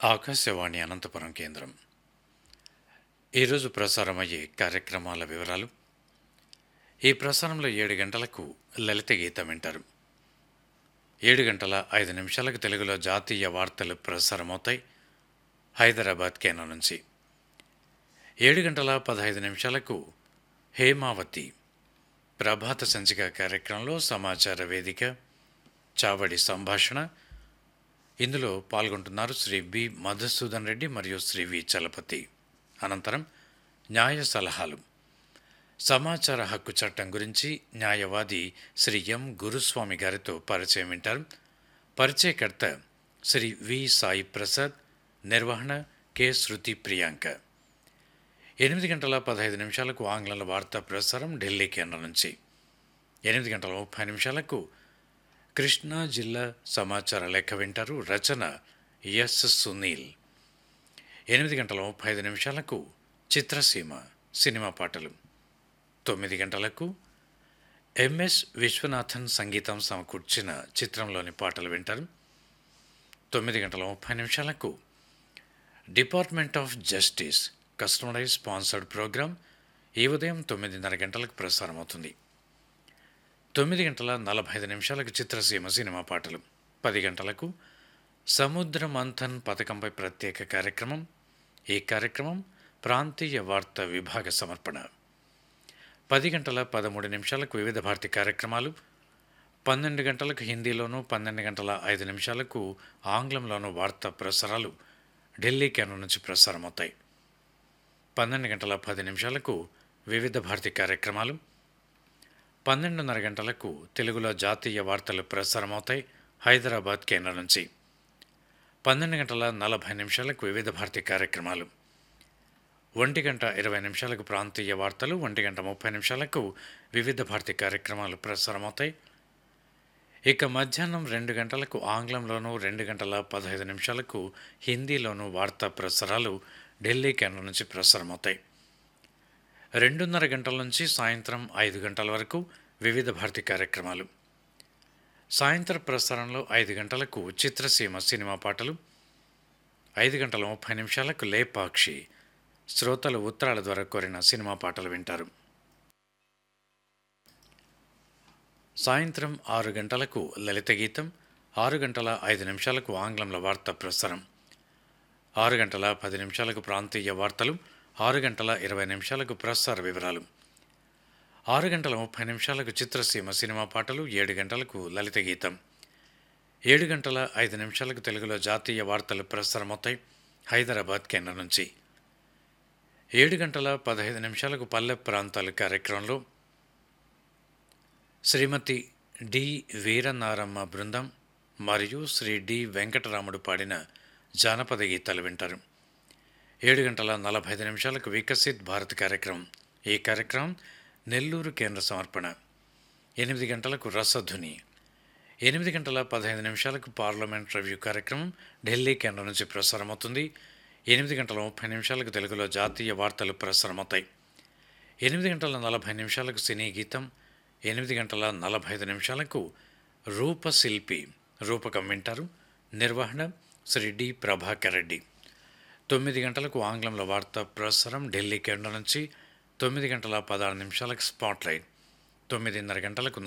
ఆకాశవాణి అనంతపురం కేంద్రం ఈరోజు ప్రసారమయ్యే కార్యక్రమాల వివరాలు ఈ ప్రసారంలో ఏడు గంటలకు లలిత గీతం వింటారు ఏడు గంటల ఐదు నిమిషాలకు తెలుగులో జాతీయ వార్తలు ప్రసారమవుతాయి హైదరాబాద్ కేంద్రం నుంచి ఏడు గంటల పదహైదు నిమిషాలకు హేమావతి ప్రభాత సంచిక కార్యక్రమంలో సమాచార వేదిక చావడి సంభాషణ ఇందులో పాల్గొంటున్నారు శ్రీ బి మధుసూదన్ రెడ్డి మరియు శ్రీ వి చలపతి అనంతరం న్యాయ సలహాలు సమాచార హక్కు చట్టం గురించి న్యాయవాది శ్రీ ఎం గురుస్వామి గారితో పరిచయం వింటారు పరిచయకర్త శ్రీ వి సాయి ప్రసాద్ నిర్వహణ కె శృతి ప్రియాంక ఎనిమిది గంటల పదహైదు నిమిషాలకు ఆంగ్లంలో వార్తా ప్రసారం ఢిల్లీ కేంద్రం నుంచి ఎనిమిది గంటల ముప్పై నిమిషాలకు కృష్ణా జిల్లా సమాచార లెక్క వింటారు రచన ఎస్ సునీల్ ఎనిమిది గంటల ముప్పై ఐదు నిమిషాలకు చిత్రసీమ సినిమా పాటలు తొమ్మిది గంటలకు ఎంఎస్ విశ్వనాథన్ సంగీతం సమకూర్చిన చిత్రంలోని పాటలు వింటారు తొమ్మిది గంటల ముప్పై నిమిషాలకు department of justice customerize sponsored programme ఈ ఉదయం తొమ్మిదిన్నర గంటలకు ప్రసారమవుతుంది తొమ్మిది గంటల నలభై ఐదు నిమిషాలకు చిత్రసీమ సినిమా పాటలు పది గంటలకు సముద్ర మంథన్ పథకంపై ప్రత్యేక కార్యక్రమం ఈ కార్యక్రమం ప్రాంతీయ వార్తా విభాగ సమర్పణ పది గంటల పదమూడు నిమిషాలకు వివిధ భారతి కార్యక్రమాలు పన్నెండు గంటలకు హిందీలోను పన్నెండు గంటల ఐదు నిమిషాలకు ఆంగ్లంలోను వార్తా ప్రసారాలు ఢిల్లీ కేంద్రం నుంచి ప్రసారమవుతాయి పన్నెండు గంటల పది నిమిషాలకు వివిధ భారతి కార్యక్రమాలు పన్నెండున్నర గంటలకు తెలుగులో జాతీయ వార్తలు ప్రసారమవుతాయి హైదరాబాద్ కేంద్రం నుంచి పన్నెండు గంటల నలభై నిమిషాలకు వివిధ భారతి కార్యక్రమాలు ఒంటి గంట ఇరవై నిమిషాలకు ప్రాంతీయ వార్తలు ఒంటి గంట ముప్పై నిమిషాలకు వివిధ భారతి కార్యక్రమాలు ప్రసారమవుతాయి ఇక మధ్యాహ్నం రెండు గంటలకు ఆంగ్లంలోనూ రెండు గంటల పదహైదు నిమిషాలకు హిందీలోనూ వార్తా ప్రసారాలు ఢిల్లీ కేంద్రం నుంచి ప్రసారమవుతాయి రెండున్నర గంటల నుంచి సాయంత్రం ఐదు గంటల వరకు వివిధ భారతి కార్యక్రమాలు సాయంత్రం ప్రసారంలో ఐదు గంటలకు చిత్రసీమ సినిమా పాటలు ఐదు గంటల ముప్పై నిమిషాలకు లేపాక్షి శ్రోతలు ఉత్తరాల ద్వారా కోరిన సినిమా పాటలు వింటారు సాయంత్రం ఆరు గంటలకు లలిత గీతం ఆరు గంటల ఐదు నిమిషాలకు ఆంగ్లంలో వార్తా ప్రసారం ఆరు గంటల పది నిమిషాలకు ప్రాంతీయ వార్తలు ఆరు గంటల ఇరవై నిమిషాలకు ప్రసార వివరాలు ఆరు గంటల ముప్పై నిమిషాలకు చిత్రసీమ సినిమా పాటలు ఏడు గంటలకు లలిత గీతం ఏడు గంటల ఐదు నిమిషాలకు తెలుగులో జాతీయ వార్తలు ప్రసారమవుతాయి హైదరాబాద్ కేంద్రం నుంచి ఏడు గంటల పదహైదు నిమిషాలకు పల్లె ప్రాంతాల కార్యక్రమంలో శ్రీమతి డి వీరనారమ్మ బృందం మరియు శ్రీ డి వెంకటరాముడు పాడిన జానపద గీతాలు వింటారు ఏడు గంటల నలభై ఐదు నిమిషాలకు వికసిత్ భారత్ కార్యక్రమం ఈ కార్యక్రమం నెల్లూరు కేంద్ర సమర్పణ ఎనిమిది గంటలకు రసధుని ఎనిమిది గంటల పదహైదు నిమిషాలకు పార్లమెంట్ రివ్యూ కార్యక్రమం ఢిల్లీ కేంద్రం నుంచి ప్రసారమవుతుంది ఎనిమిది గంటల ముప్పై నిమిషాలకు తెలుగులో జాతీయ వార్తలు ప్రసారమవుతాయి ఎనిమిది గంటల నలభై నిమిషాలకు సినీ గీతం ఎనిమిది గంటల నలభై ఐదు నిమిషాలకు రూపశిల్పి రూపకం వింటారు నిర్వహణ శ్రీ డి ప్రభాకర్ రెడ్డి తొమ్మిది గంటలకు ఆంగ్లంలో వార్తా ప్రసారం ఢిల్లీ కేంద్రం నుంచి తొమ్మిది గంటల పదహారు నిమిషాలకు స్పాట్లైట్ తొమ్మిదిన్నర గంటలకు